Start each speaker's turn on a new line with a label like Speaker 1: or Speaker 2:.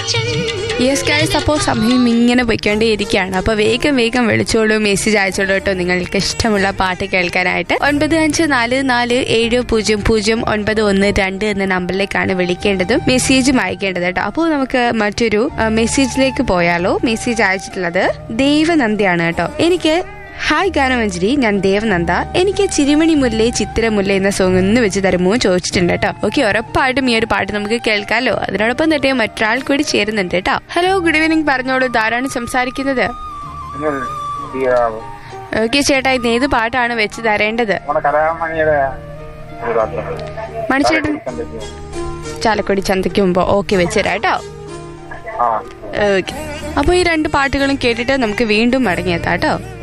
Speaker 1: Yes guys അപ്പോൾ സമയം ഇങ്ങനെ പോയിക്കൊണ്ടേയിരിക്കുകയാണ് അപ്പോൾ വേഗം വേഗം വിളിച്ചോളൂ മെസ്സേജ് അയച്ചോളൂ കേട്ടോ നിങ്ങൾക്ക് ഇഷ്ടമുള്ള പാട്ട് കേൾക്കാനായിട്ട് ഒൻപത് അഞ്ച് നാല് നാല് ഏഴ് പൂജ്യം പൂജ്യം ഒൻപത് ഒന്ന് രണ്ട് എന്ന നമ്പറിലേക്കാണ് വിളിക്കേണ്ടതും മെസ്സേജും അയക്കേണ്ടത് കേട്ടോ അപ്പോൾ നമുക്ക് മറ്റൊരു ആ, മെസ്സേജിലേക്ക് പോയാലോ മെസ്സേജ് അയച്ചിട്ടുള്ളത് ദേവനന്ദയാണ് കേട്ടോ എനിക്ക് ഹായ് ഗാനമഞ്ജരി ഞാൻ ദേവനന്ദ എനിക്ക് ചിരിമണി മുല്ലേ ചിത്തിരമുല്ല എന്ന സോങ് ഒന്ന് വെച്ച് തരുമോ എന്ന് ചോദിച്ചിട്ടുണ്ട് കേട്ടോ ഓക്കെ ഉറപ്പായിട്ടും ഈ ഒരു പാട്ട് നമുക്ക് കേൾക്കാലോ അതിനോടൊപ്പം തന്നെ മറ്റൊരാൾ കൂടി ചേരുന്നുണ്ട് കേട്ടോ ഹലോ ഗുഡ് ഈവനിങ് പറഞ്ഞോളൂ ധാരാണ് സംസാരിക്കുന്നത് ഓക്കെ ചേട്ടാ ഇന്ന് ഏത് പാട്ടാണ് വെച്ച് തരേണ്ടത്
Speaker 2: നമ്മുടെ കലാമണിയുടെ ഒരു പാട്ട്.
Speaker 1: മണിച്ചേട്ടൻ ചാലക്കുടി ചന്തയ്ക്ക് മുമ്പ് ഓക്കെ വെച്ച് തരാം കേട്ടോ
Speaker 2: ആ
Speaker 1: ഓക്കെ അപ്പോൾ ഈ രണ്ട് പാട്ടുകളും കേട്ടിട്ട് നമുക്ക് വീണ്ടും മടങ്ങിയെത്താം കേട്ടോ